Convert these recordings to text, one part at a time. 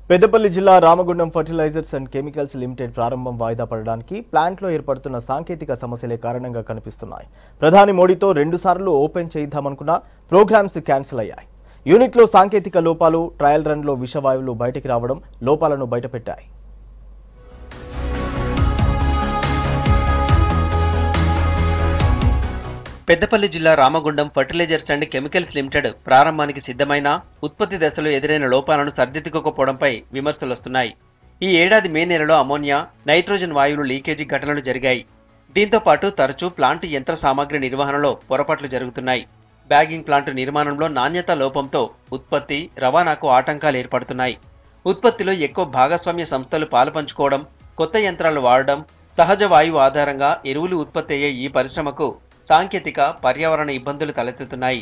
పెద్దపల్లి జిల్లా Ramagundam fertilizers and chemicals limited ప్రారంభం వాయిదా పడడానికి ప్లాంట్లో ఏర్పడుతున్న సాంకేతిక సమస్యలే కారణంగా కనిపిస్తున్నాయి ప్రధాని మోడీతో రెండుసార్లు ఓపెన్ చేయిద్దామనుకున్న ప్రోగ్రామ్స్ క్యాన్సిల్ అయ్యాయి యూనిట్లో సాంకేతిక లోపాలు ట్రయల్ రన్లో విషవాయువులు బయటికి రావడం లోపాలను బయటపెట్టాయి పెద్దపల్లి జిల్లా Ramagundam fertilizers and chemicals limited ప్రారంభానికి సిద్ధమైన ఉత్పత్తి దశలో ఎదురైన లోపాలను సర్దిద్దుకోకపోవడంపై విమర్శలు వస్తున్నాయి ఈ ఏడాది మే నెలలో అమోనియా నైట్రోజన్ వాయువులు లీకేజీ ఘటనలు జరిగాయి దీంతో పాటు తరచూ ప్లాంట్ యంత్ర సామాగ్రి నిర్వహణలో పొరపాట్లు జరుగుతున్నాయి బ్యాగింగ్ ప్లాంట్ నిర్మాణంలో నాణ్యత లోపంతో ఉత్పత్తి రవాణాకు ఆటంకాలు ఏర్పడుతున్నాయి ఉత్పత్తిలో ఎక్కువ భాగస్వామ్య సంస్థలు పాలుపంచుకోవడం కొత్త యంత్రాలు వాడడం సహజ వాయువు ఆధారంగా ఎరువులు ఉత్పత్తి అయ్యే ఈ పరిశ్రమకు సాంకేతిక పర్యావరణ ఇబ్బందులు తలెత్తుతున్నాయి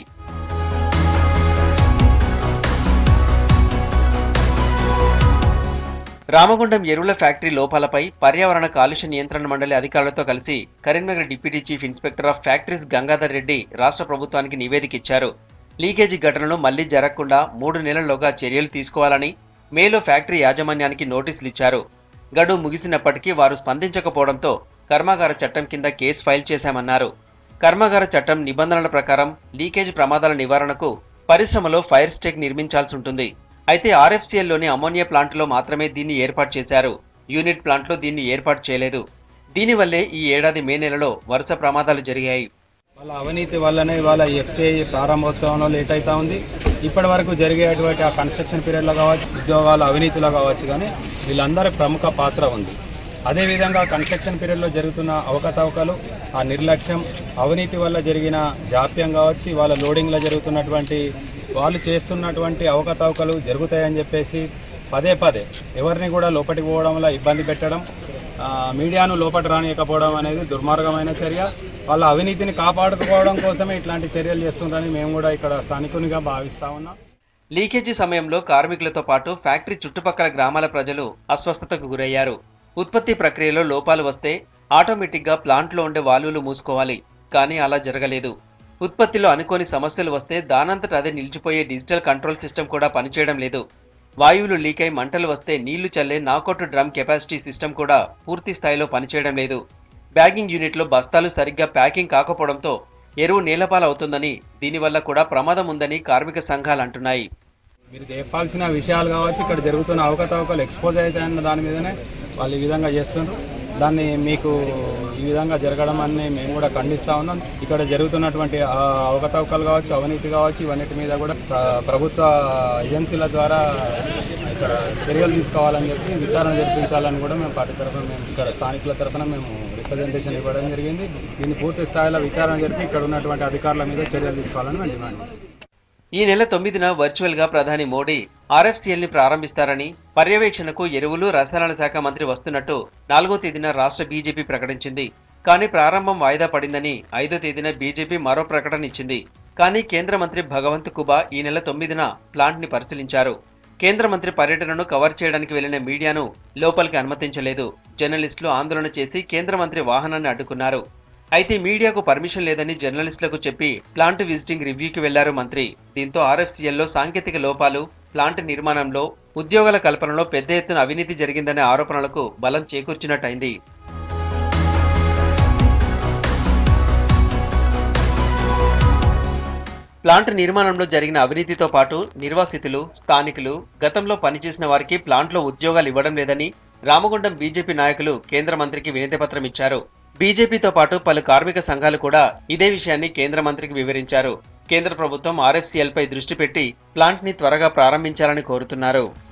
రామగుండం ఎరువుల ఫ్యాక్టరీ లోపాలపై పర్యావరణ కాలుష్య నియంత్రణ మండలి అధికారులతో కలిసి Karimnagar deputy chief inspector of factories Gangadhar Reddy రాష్ట్ర ప్రభుత్వానికి నివేదిక ఇచ్చారు లీకేజీ ఘటనలు మళ్లీ జరగకుండా మూడు నెలల్లోగా చర్యలు తీసుకోవాలని మేలో ఫ్యాక్టరీ యాజమాన్యానికి నోటీసులు ఇచ్చారు గడువు ముగిసినప్పటికీ వారు స్పందించకపోవడంతో కర్మాగార చట్టం కింద కేసు ఫైల్ చేశామన్నారు కర్మాగార చట్టం నిబంధనల ప్రకారం లీకేజ్ ప్రమాదాల నివారణకు పరిశ్రమలో ఫైర్ స్టేక్ నిర్మించాల్సి ఉంటుంది అయితే ఆర్ఎఫ్సిఎల్లోని అమోనియా ప్లాంట్లో మాత్రమే దీన్ని ఏర్పాటు చేశారు యూనిట్ ప్లాంట్లో దీన్ని ఏర్పాటు చేయలేదు దీనివల్లే ఈ ఏడాది మే నెలలో వరుస ప్రమాదాలు జరిగాయి వాళ్ళ అవినీతి వల్లనే ఇవాళ ఎఫ్సిఐ ప్రారంభోత్సవంలో లేట్ అవుతా ఉంది ఇప్పటి వరకు జరిగేటువంటి ఆ కన్స్ట్రక్షన్ పీరియడ్లో కావచ్చు ఉద్యోగాల అవినీతిలో కావచ్చు కానీ వీళ్ళందరి ప్రముఖ పాత్ర ఉంది అదేవిధంగా కన్స్ట్రక్షన్ పీరియడ్లో జరుగుతున్న అవకతవకలు ఆ నిర్లక్ష్యం అవినీతి వల్ల జరిగిన జాప్యం కావచ్చు ఇవాళ లోడింగ్లో జరుగుతున్నటువంటి వాళ్ళు చేస్తున్నటువంటి అవకతవకలు జరుగుతాయని చెప్పేసి పదే పదే ఎవరిని కూడా లోపలికి పోవడం వల్ల ఇబ్బంది పెట్టడం ఆ, మీడియాను లోపట రానియకపోవడం అనేది దుర్మార్గమైన చర్య వాళ్ళ అవినీతిని కాపాడుకోవడం కోసమే ఇట్లాంటి చర్యలు చేస్తుంటారని మేము కూడా ఇక్కడ స్థానికునిగా భావిస్తా ఉన్నాం లీకేజీ సమయంలో కార్మికులతో పాటు ఫ్యాక్టరీ చుట్టుపక్కల గ్రామాల ప్రజలు అస్వస్థతకు గురయ్యారు ఉత్పత్తి ప్రక్రియలో లోపాలు వస్తే ఆటోమేటిక్గా ప్లాంట్లో ఉండే వాల్వులు మూసుకోవాలి కానీ అలా జరగలేదు ఉత్పత్తిలో అనుకోని సమస్యలు వస్తే దానంతట అదే నిలిచిపోయే డిజిటల్ కంట్రోల్ సిస్టమ్ కూడా పనిచేయడం లేదు వాయువులు లీక్ అయి మంటలు వస్తే నీళ్లు చల్లే నాకౌట్ డ్రమ్ కెపాసిటీ సిస్టమ్ కూడా పూర్తి స్థాయిలో పనిచేయడం లేదు బ్యాగింగ్ యూనిట్లో బస్తాలు సరిగ్గా ప్యాకింగ్ కాకపోవడంతో ఎరువు నీలపాలవుతుందని దీనివల్ల కూడా ప్రమాదం ఉందని కార్మిక సంఘాలు అంటున్నాయి మీరు చెప్పాల్సిన విషయాలు కావచ్చు ఇక్కడ జరుగుతున్న అవకతవకలు ఎక్స్పోజ్ అవుతాయన్న దాని మీదనే వాళ్ళు ఈ విధంగా చేస్తున్నారు దాన్ని మీకు ఈ విధంగా జరగడం అని మేము కూడా ఖండిస్తా ఉన్నాం ఇక్కడ జరుగుతున్నటువంటి ఆ అవకతవకలు కావచ్చు అవినీతి కావచ్చు ఇవన్నిటి మీద కూడా ప్ర- ప్రభుత్వ ఏజెన్సీల ద్వారా ఇక్కడ చర్యలు తీసుకోవాలని చెప్పి విచారణ జరిపించాలని కూడా మేము పార్టీ తరఫున మేము ఇక్కడ స్థానికుల తరఫున మేము రిప్రజెంటేషన్ ఇవ్వడం జరిగింది దీన్ని పూర్తి స్థాయిలో విచారణ జరిపి ఇక్కడ ఉన్నటువంటి అధికారుల మీద చర్యలు తీసుకోవాలని మేము డిమాండ్ చేస్తాం ఈ నెల తొమ్మిదిన వర్చువల్ గా ప్రధాని మోడీ ఆర్ఎఫ్సిఎల్ ని ప్రారంభిస్తారని పర్యవేక్షణకు ఎరువులు రసాయనాల శాఖ మంత్రి వస్తున్నట్టు నాలుగో తేదీన రాష్ట్ర బీజేపీ ప్రకటించింది కానీ ప్రారంభం వాయిదా పడిందని ఐదో తేదీన బీజేపీ మరో ప్రకటన ఇచ్చింది కానీ కేంద్ర మంత్రి భగవంత్ కుబా ఈ నెల తొమ్మిదిన ప్లాంట్ ని పరిశీలించారు కేంద్ర మంత్రి పర్యటనను కవర్ చేయడానికి వెళ్లిన మీడియాను లోపలికి అనుమతించలేదు జర్నలిస్టులు ఆందోళన చేసి కేంద్ర మంత్రి వాహనాన్ని అడ్డుకున్నారు అయితే మీడియాకు పర్మిషన్ లేదని జర్నలిస్టులకు చెప్పి ప్లాంట్ విజిటింగ్ రివ్యూకి వెళ్లారు మంత్రి దీంతో ఆర్ఎఫ్సిఎల్లో సాంకేతిక లోపాలు ప్లాంట్ నిర్మాణంలో ఉద్యోగాల కల్పనలో పెద్ద ఎత్తున అవినీతి జరిగిందనే ఆరోపణలకు బలం చేకూర్చినట్టయింది ప్లాంట్ నిర్మాణంలో జరిగిన అవినీతితో పాటు నిర్వాసితులు స్థానికులు గతంలో పనిచేసిన వారికి ప్లాంట్లో ఉద్యోగాలు ఇవ్వడం లేదని రామగుండం బీజేపీ నాయకులు కేంద్ర మంత్రికి వినతిపత్రం ఇచ్చారు బీజేపీతో పాటు పలు కార్మిక సంఘాలు కూడా ఇదే విషయాన్ని కేంద్ర మంత్రికి వివరించారు కేంద్ర ప్రభుత్వం ఆర్ఎఫ్సిఎల్ పై దృష్టి పెట్టి ప్లాంట్ ని త్వరగా ప్రారంభించాలని కోరుతున్నారు